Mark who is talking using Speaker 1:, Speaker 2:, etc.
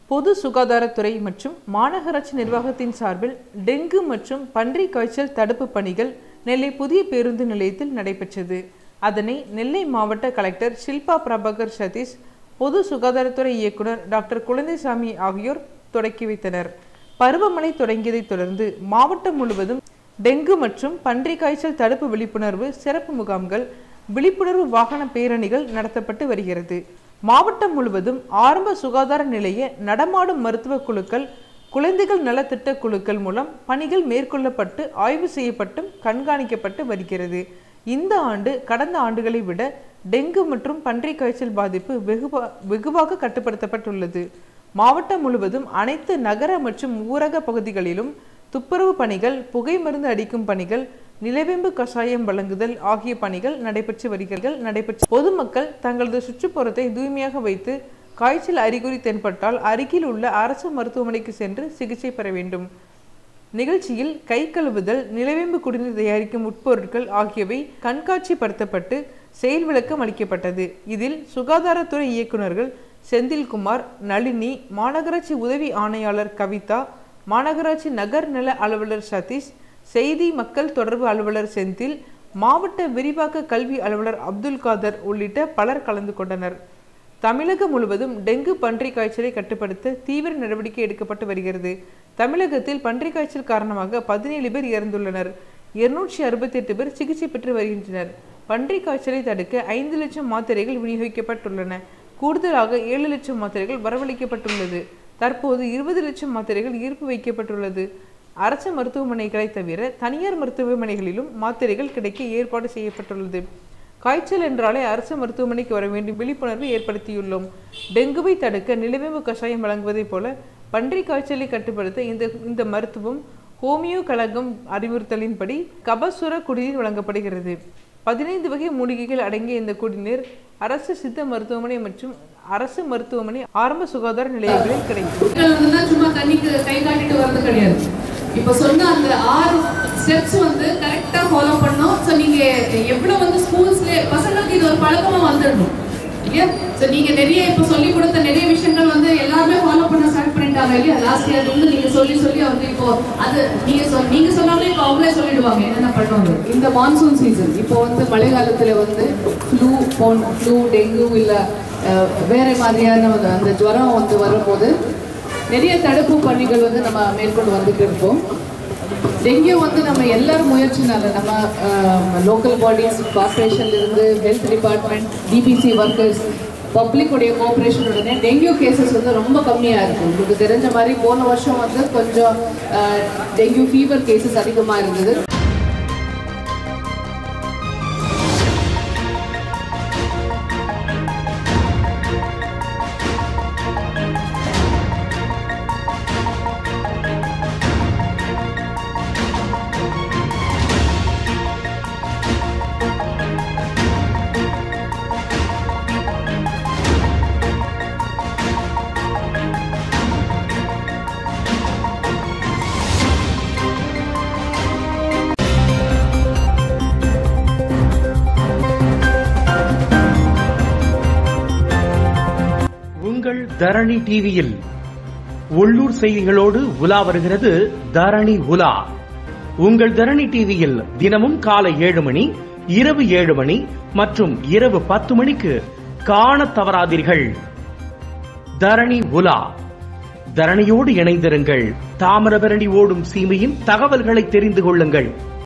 Speaker 1: பொது சுகாதாரத்துறை மற்றும் மாநகராட்சி நிர்வாகத்தின் சார்பில் டெங்கு மற்றும் பன்றி காய்ச்சல் தடுப்பு பணிகள் நெல்லை புதிய பேருந்து நிலையத்தில் நடைபெற்றது அதனை நெல்லை மாவட்ட கலெக்டர் ஷில்பா பிரபாகர் சதீஷ் பொது சுகாதாரத்துறை இயக்குனர் டாக்டர் குழந்தைசாமி ஆகியோர் தொடக்கி வைத்தனர் பருவமழை தொடங்கியதைத் தொடர்ந்து மாவட்டம் முழுவதும் டெங்கு மற்றும் பன்றி காய்ச்சல் தடுப்பு விழிப்புணர்வு சிறப்பு முகாம்கள் விழிப்புணர்வு வாகன பேரணிகள் நடத்தப்பட்டு வருகிறது மாவட்டம் முழுவதும் ஆரம்ப சுகாதார நிலைய நடமாடும் மருத்துவ குழுக்கள் குழந்தைகள் நலத்திட்ட குழுக்கள் மூலம் பணிகள் மேற்கொள்ளப்பட்டு ஆய்வு செய்யப்பட்டும் கண்காணிக்கப்பட்டு வருகிறது இந்த ஆண்டு கடந்த ஆண்டுகளை விட டெங்கு மற்றும் பன்றி காய்ச்சல் பாதிப்பு வெகுவா வெகுவாக கட்டுப்படுத்தப்பட்டுள்ளது மாவட்டம் முழுவதும் அனைத்து நகர மற்றும் ஊரக பகுதிகளிலும் துப்புரவு பணிகள் புகை மருந்து அடிக்கும் பணிகள் நிலவேம்பு கஷாயம் வழங்குதல் ஆகிய பணிகள் நடைபெற்று வருகிறது நடைபெற்று பொதுமக்கள் தங்களது சுற்றுப்புறத்தை தூய்மையாக வைத்து காய்ச்சல் அறிகுறி தென்பட்டால் அருகில் உள்ள அரசு மருத்துவமனைக்கு சென்று சிகிச்சை பெற வேண்டும் நிகழ்ச்சியில் கை கழுவுதல் நிலவேம்பு குடிநீர் தயாரிக்கும் உட்பொருட்கள் ஆகியவை கண்காட்சிப்படுத்தப்பட்டு செயல் விளக்கம் அளிக்கப்பட்டது இதில் சுகாதாரத்துறை இயக்குநர்கள் செந்தில்குமார் நளினி மாநகராட்சி உதவி ஆணையாளர் கவிதா மாநகராட்சி நகர் நல அலுவலர் சதீஷ் செய்தி மக்கள் தொடர்பு அலுவலர் செந்தில் மாவட்ட விரிவாக்க கல்வி அலுவலர் அப்துல் காதர் உள்ளிட்ட பலர் கலந்து கொண்டனர் தமிழகம் முழுவதும் டெங்கு பன்றி காய்ச்சலை கட்டுப்படுத்த தீவிர நடவடிக்கை எடுக்கப்பட்டு வருகிறது தமிழகத்தில் பன்றி காய்ச்சல் காரணமாக பதினேழு பேர் இறந்துள்ளனர் இருநூற்றி அறுபத்தி எட்டு பேர் சிகிச்சை பெற்று வருகின்றனர் பன்றி காய்ச்சலை தடுக்க ஐந்து லட்சம் மாத்திரைகள் விநியோகிக்கப்பட்டுள்ளன கூடுதலாக ஏழு லட்சம் மாத்திரைகள் வரவழைக்கப்பட்டுள்ளது தற்போது இருபது லட்சம் மாத்திரைகள் ஈர்ப்பு வைக்கப்பட்டுள்ளது அரசு மருத்துவமனைகளை தவிர தனியார் மருத்துவமனைகளிலும் மாத்திரைகள் கிடைக்க ஏற்பாடு செய்யப்பட்டுள்ளது காய்ச்சல் என்றாலே அரசு மருத்துவமனைக்கு வர வேண்டும் விழிப்புணர்வு ஏற்படுத்தியுள்ளோம் டெங்குவை தடுக்க நிலவேம்பு கஷாயம் வழங்குவதைப் போல பன்றி காய்ச்சலை கட்டுப்படுத்த இந்த இந்த மருத்துவம் ஹோமியோ கழகம் அறிவுறுத்தலின்படி கபசுர குடிநீர் வழங்கப்படுகிறது பதினைந்து வகை மூலிகைகள் அடங்கிய இந்த குடிநீர் அரசு சித்த மருத்துவமனை மற்றும் அரசு மருத்துவமனை ஆரம்ப சுகாதார நிலையங்களில் கிடைக்கும்
Speaker 2: மக்கள் வந்து சும்மா தண்ணிக்கு கை காட்டிட்டு வர்றது கிடையாது இப்போ சொன்ன அந்த ஆறு ஸ்டெப்ஸ் வந்து கரெக்டா ஃபாலோ பண்ணோம் ஸோ நீங்க எவ்வளவு வந்து ஸ்கூல்ஸ்ல பசங்களுக்கு இது ஒரு பழக்கமா வந்துடணும் இல்லையா ஸோ நீங்க நிறைய இப்போ சொல்லி கொடுத்த நிறைய விஷயங்கள் வந்து எல்லாருமே ஃபாலோ பண்ண ஸ்டார்ட் பண்ணிட்டாங்க இல்லையா லாஸ்ட் இயர் வந்து நீங்க சொல்லி சொல்லி வந்து இப்போ அது நீங்க சொல் நீங்க சொன்னாலே இப்போ அவங்களே சொல்லிடுவாங்க என்னென்ன பண்ணுவாங்க இந்த மான்சூன் சீசன் இப்போ வந்து மழை காலத்துல வந்து ஃப்ளூ போன் ஃப்ளூ டெங்கு இல்ல அஹ், வேற மாதிரியான ஒரு அந்த ஜுரம் வந்து வரும்போது நிறைய தடுப்பு பணிகள் வந்து நம்ம மேற்கொண்டு வந்துட்டு இருக்கோம் டெங்கு வந்து நம்ம எல்லாரும் முயற்சினால நம்ம லோக்கல் பாடிஸ் கார்பரேஷன்ல இருந்து health department DBC workers public உடைய கோஆபரேஷன் உடனே டெங்கு கேசஸ் வந்து ரொம்ப கம்மியாக இருக்கு உங்களுக்கு தெரிஞ்ச மாதிரி போன வருஷம் வந்து கொஞ்சம் டெங்கு ஃபீவர் கேசஸ் அதிகமாக இருந்தது
Speaker 3: உங்கள் தரணி டிவியில் உள்ளூர் செய்திகளோடு உலா வருகிறது தரணி உலா உங்கள் தரணி டிவியில் தினமும் காலை ஏழு மணி இரவு ஏழு மணி மற்றும் இரவு பத்து மணிக்கு காணத் தவறாதீர்கள் தரணி உலா தரணியோடு இணைந்திருங்கள் தாமிரபரணி ஓடும் சீமையின் தகவல்களை தெரிந்து கொள்ளுங்கள்